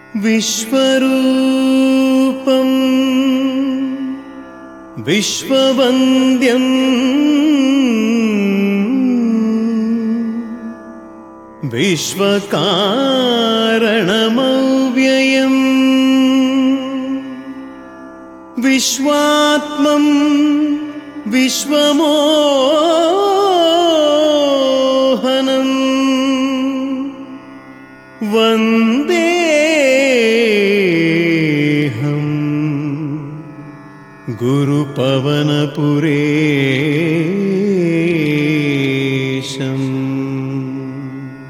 విశ్వరూపం విశ్వవంద్యం విశ్వకారణమవ్యయం విశ్వాత్మం విశ్వమోహనం వందేహం గురుపవనపురేశం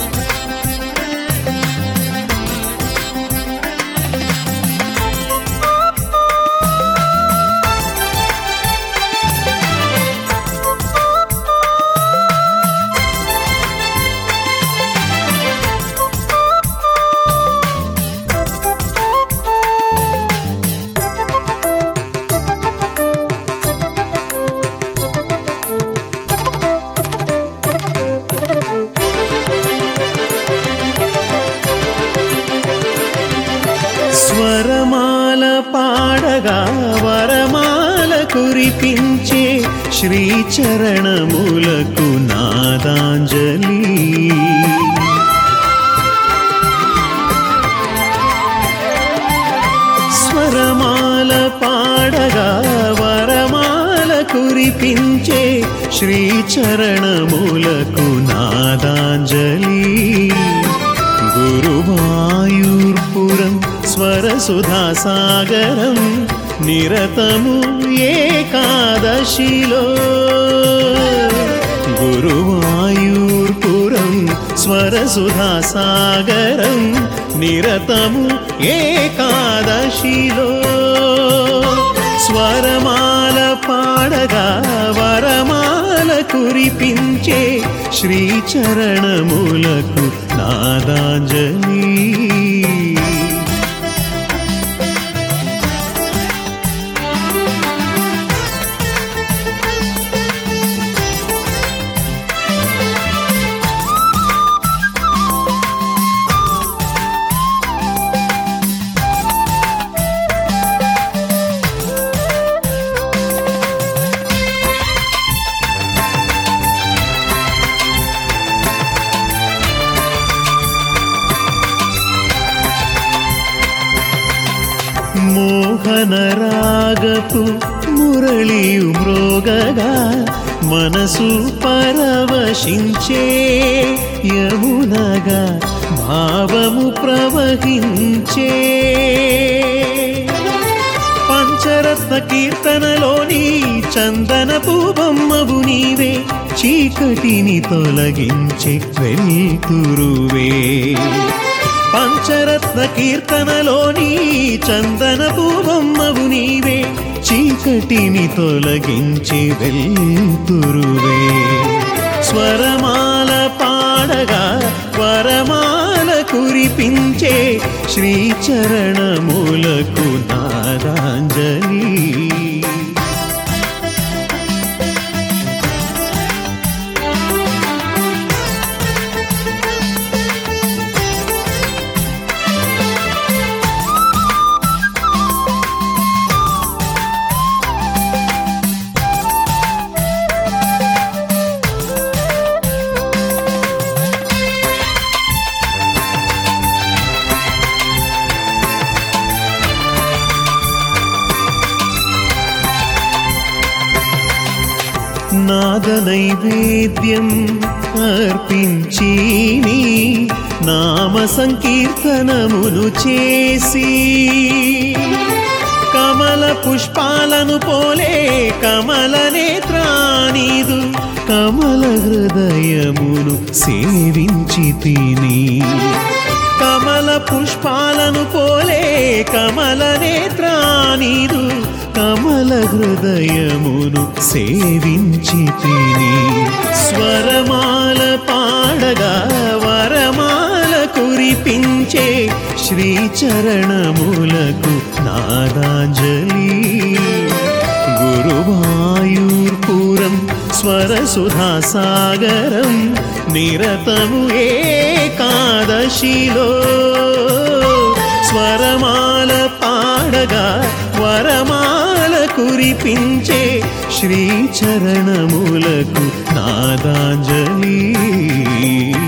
స్వరమాల పాడగా వరమాల కురిపించే శ్రీచరణములకు నాదాంజలి స్వరమాల పాడగా వరమాల కురిపించే శ్రీచరణములకు నాదాంజలి గురువాయూర్పురం స్వరసుధాసాగరం నిరతము ఏకాదశిలో గురువాయూర్పురం స్వరసుధాసాగరం నిరతము ఏకాదశిలో స్వరమాల పాడగా వరమాల కురిపించే శ్రీచరణములకు నాదాంజలి మోహనరాగపు మురళియు మ్రోగగా మనసు పరవశించే యమునగా భావము ప్రవహించే పంచరత్న కీర్తనలోని చందనపు బొమ్మవు నీవే చీకటిని తొలగించే వెల్తురువే పంచరత్న కీర్తనలోని చందనపు బొమ్మవు నీవే చీకటిని తొలగించి వెల్తురువే స్వరమాల పాడగా వరమాల కురిపించే శ్రీచరణములకు నాదాంజలి నాద నైవేద్యం అర్పించి నీ నామ సంకీర్తనమును చేసి కమల పుష్పాలను పోలే కమల నేత్రానిదు కమల హృదయమును సేవించి తిని కమల పుష్పాలను పోలే కమల నేత్రానిదు కమల హృదయమును సేవించి తిని స్వరమాల పాడగా వరమాల కురిపించే శ్రీచరణములకు నాదాంజలి గురువాయూర్పురం స్వరసుధాసాగరం నిరతము ఏకాదశిలో నడిపించే శ్రీచరణములకు నాదాంజలి